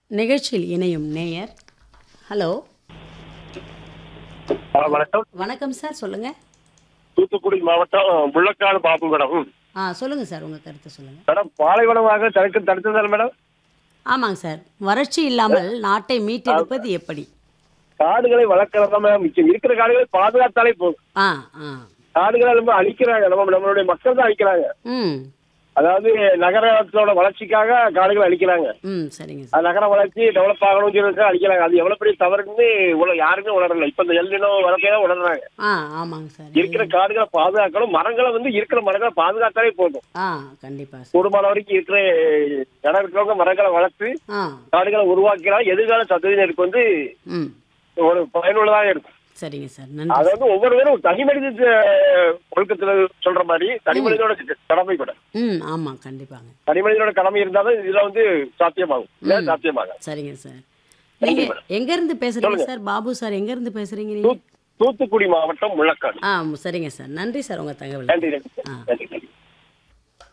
நிகழ்ச்சியில் இணையும் நேயர் ஹலோ ஆ, வணக்கம் வணக்கம் சார் சொல்லுங்கள் தூத்துக்குடி மாவட்டம் முள்ளக்காடு பாபு மேடம் ஆ சொல்லுங்கள் சார் உங்கள் கருத்தை சொல்லுங்கள் மேடம் பாலைவனமாக தடுக்க தடுத்ததால் மேடம் ஆமாங்க சார் வறட்சி இல்லாமல் நாட்டை மீட்டெடுப்பது எப்படி காடுகளை வளர்க்கறதா மேடம் முக்கியம் இருக்கிற காடுகளை பாதுகாத்தாலே போதும் ஆ ஆ காடுகளை நம்ம அழிக்கிறாங்க நம்ம நம்மளுடைய மக்கள் தான் அழிக்கிறாங்க ம் அதாவது நகரத்தோட வளர்ச்சிக்காக காடுகளை அழிக்கிறாங்க ம் சரிங்க சார் அது நகர வளர்ச்சி டெவலப் ஆகணும்னு சொல்லிட்டு அழிக்கிறாங்க அது எவ்வளவு பெரிய தவறுன்னு உல யாருமே உணரல இப்ப இந்த எல்லினோ வரப்பே தான் உணர்றாங்க ஆ ஆமாங்க சார் இருக்கிற காடுகளை பாதுகாக்கணும் மரங்களை வந்து இருக்கிற மரங்களை பாதுகாத்தாலே போதும் ஆ கண்டிப்பாக சார் கூடுமான வரைக்கும் இருக்கிற இடம் இருக்கிறவங்க மரங்களை வளர்த்து ஆ காடுகளை உருவாக்கினால் எதிர்கால சந்ததியினருக்கு வந்து ம் ஒரு பயனுள்ளதாக இருக்கும் சரிங்க சார் நன்றி அது வந்து ஒவ்வொருவரும் தனி மனித அஹ், ஒழுக்கத்துல சொல்ற மாதிரி தனி மனிதனோட கடமை கூட ம் ஆமாம் கண்டிப்பாங்க தனி மனிதனோட கடமை இருந்தாலும் இதுல வந்து சாத்தியமாகும் இல்ல சாத்தியமாகும் சரிங்க சார் நீங்கள் எங்கேருந்து பேசுகிறீங்க சார் பாபு சார் எங்கேருந்து பேசுகிறீங்க நீங்கள் தூ- தூத்துக்குடி மாவட்டம் முள்ளக்காடு ஆ சரிங்க சார் நன்றி சார் உங்கள் தகவல் நன்றி நன்றி ஆ நன்றி